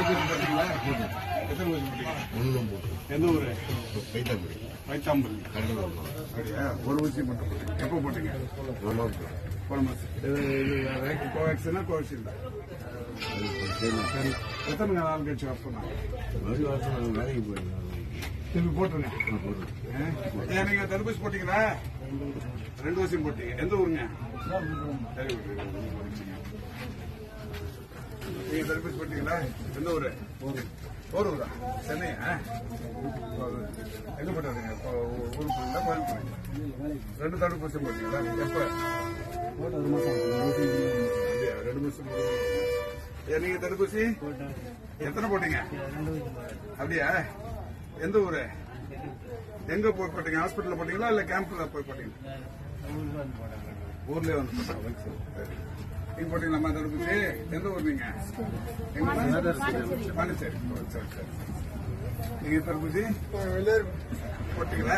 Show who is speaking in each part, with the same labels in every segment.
Speaker 1: தடுப்பூசி போட்டீங்களா எத்தனை ஊசி போட்டீங்க
Speaker 2: ஒன்றும் போட்டு
Speaker 1: எந்த ஊரு
Speaker 2: கைத்தாக்குடி
Speaker 1: வைத்தாம்பல்
Speaker 2: கடலூர்
Speaker 1: அப்படியா ஒரு ஊசி மட்டும் போட்டீங்க எப்போ போட்டீங்க போன மாசம் இது இது வேற கோவேக்சினா கோவிஷீல்டா சரி எத்தனை நாள் கழிச்சு ஒர்க் பண்ணாங்க
Speaker 2: மறு வருஷம் நாங்கள் வேலைக்கு போயிருந்தோம்
Speaker 1: திருப்பி போட்டுருங்க
Speaker 2: போட்டு
Speaker 1: ஆ? ஏன் நீங்க தடுப்பூசி போட்டீங்களா ரெண்டு ஊசியும் போட்டீங்க எந்த ஊருங்க சரி, நீங்க தடுப்பூசி போட்டீங்களா எந்த ஊரு ஒரு ஊரா சென்னை ஆ? எங்க போட்டாருங்க இப்போ ஊருக்கு போனீங்களா கோயில் போனீங்களா ரெண்டு தடுப்பூசி போட்டீங்களா எப்ப அப்படியா ரெண்டு மாசம் போட்டீங்க. ஏன் நீங்க தடுப்பூசி எத்தனை போட்டீங்க அப்படியா எந்த ஊரு எங்க போய் போட்டீங்க ஹாஸ்பிட்டல்ல போட்டீங்களா இல்ல கேம்ப்ல போய் போட்டீங்க ஊர்லயே வந்து போட்டாங்க சரி. நீங்க போட்டீங்களா தடுப்பூசி எந்த ஊர் நீங்க எங்க பாண்டிச்சேரி ஓ, சரி சரி நீங்க தடுப்பூசி போட்டீங்களா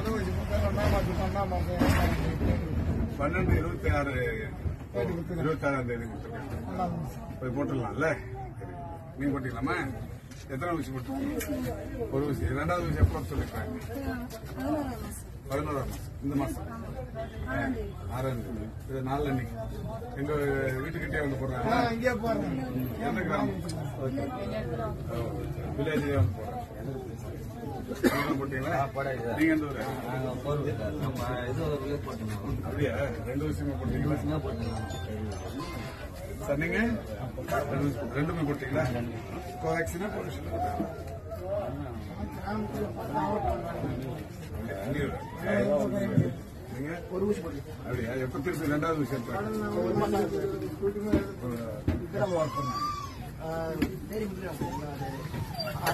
Speaker 1: பன்னெண்டு இருபத்தி ஆறு இருபத்தி ஆறாம் தேதி கொடுத்துருக்கேன் போய் போட்டுடலாம்ல சரி. நீங்க போட்டீங்களாமா எத்தனை ஊசி போட்டீங்க ஒரு ஊசி ரெண்டாவது ஊசி எப்போ சொல்லிருக்காங்க பதினோராம் மாசம் இந்த மாசம் ஆறாம் தேதி இது நாலு அன்னைக்கு எங்க வீட்டுக்கிட்டே வந்து போடுறாங்க எந்த கிராமம் வில்லேஜ்லயே வந்து போடுறாங்க நீங்களும் போட்டீங்களா நீங்க எந்த ஊரு அப்படியா ரெண்டு வருஷமா போட்டீங்களா சொன்னீங்க ரெண்டு ஊசி- ரெண்டுமே போட்டீங்களா கோவேக்சினா கோவிஷீல்டு போட்டாங்க நீங்க ஒரு ஊசி போட்டீங்க அப்படியா எப்ப திருப்பி ரெண்டாவது ஊசி எப்ப?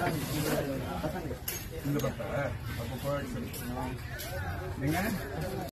Speaker 1: இந்த பக்கம் அப்ப கோவேக்சின் நீங்க